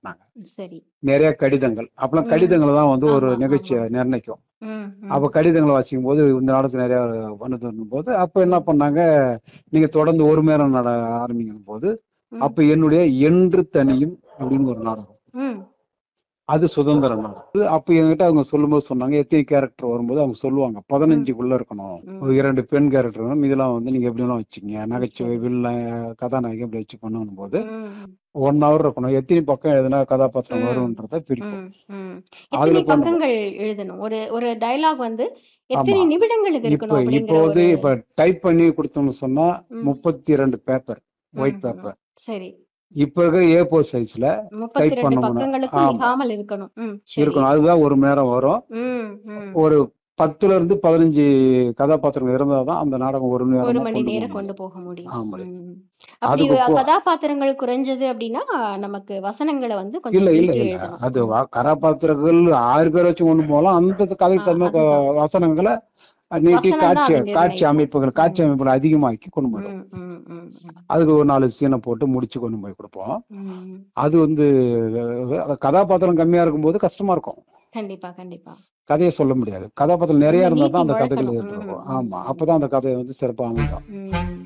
மாட்டாங்க சரி நிறைய கடிதங்கள் அப்பெல்லாம் ம். கடிதங்கள் தான் வந்து ஒரு ஆமா, நிகழ்ச்சியை ஆமா. நிர்ணயிக்கும் ம், ம். அப்ப கடிதங்களை வாசிக்கும் போது இந்த நாடகத்துல நிறைய பண்ணுதுன்னும் போது அப்ப என்ன பண்ணாங்க நீங்க தொடர்ந்து ஒரு மணி நேரம் நட ஆரம்பிக்கும் போது ம், அப்ப என்னுடைய என்று தனியும் அப்படின்னு ஒரு நாடகம் ம், அது சுதந்திர நாடகம் அப்ப என்கிட்ட அவங்க சொல்லும்போது சொன்னாங்க எத்தனை கேரக்டர் வரும்போது அவங்க சொல்லுவாங்க பதினஞ்சுக்குள்ள இருக்கணும் ம். ஒரு இரண்டு பெண் கேரக்டர் வேணும் இதெல்லாம் வந்து நீங்க எப்படி எல்லாம் வச்சுங்க நகைச்சுவை வில்ல கதாநாயகி எப்படி வச்சு பண்ணணும் போது ம், ஒன் ஹவர் இருக்கணும் எத்தனை பக்கம் எழுதினா கதாபாத்திரம் ம். வரும்ன்றத பிரிக்கும் ம், ம். அதுல எத்தனை கொண்டு பக்கங்கள் எழுதணும் ஒரு ஒரு டயலாக் வந்து எத்தனை ஆமா. நிமிடங்களுக்கு இப்ப இருக்கணும் இப்ப அப்படிங்கிற வந்து ஒரு இப்ப டைப் பண்ணி கொடுத்தோம்னு சொன்னா ம். முப்பத்தி ரெண்டு பேப்பர் ஒயிட் ம், ம். பேப்பர் சரி இப்ப இருக்கிற ஏ போர் சைஸ்ல முப்பத்தி டைப் ரெண்டு பண்ணோம்னா பக்கங்களுக்கு ஆமா மிகாமல் இருக்கணும் ம் சரி இருக்கணும் அதுதான் ஒரு மணி நேரம் வரும் ம் ம் ஒரு பத்துல இருந்து பதினஞ்சு கதாபாத்திரங்கள் இருந்தாதான் அந்த நாடகம் ஒரு மணி ஒரு நேரமா மணி கொண்டு போக நேரம் கொண்டு முடியும் போக முடியும் ஆமா ம். அப்படி அதுக்கு போ கதாபாத்திரங்கள் குறைஞ்சது அப்படின்னா நமக்கு வசனங்களை வந்து இல்ல கொஞ்சம் இல்ல பிரிச்சு இல்ல எழுதணும் அது ம். வ- கதாபாத்திரங்கள் ஆறு பேர் வச்சு கொண்டு போகலாம் அந்த ஆ, கதைக்கு தகுந்த க- அதுதான் வசனங்களை நீட்டி வசனம் தான் காட்சி அது காட்சி நிர்ணயிக்கும் அமைப்புகள் காட்சி ம் அமைப்புகள் அதிகமாக்கி கொண்டு போயிடும் ம் ம் ம் ம் அதுக்கு ஒரு நாலு சீனை போட்டு முடிச்சு கொண்டு போய் கொடுப்போம் ம். அது வந்து அஹ், கதாபாத்திரம் கம்மியா இருக்கும்போது கஷ்டமா இருக்கும் கண்டிப்பா கண்டிப்பா கதையை சொல்ல முடியாது கதாபாத்திரம் நிறைய கொஞ்சம் இருந்தா நீட்டி தான் அந்த கதைகள் வளர்க்கணும் ஏற்படும் ம் ம் ஆமா ம் அப்பதான் அந்த கதை வந்து சிறப்பா அமையும் ம்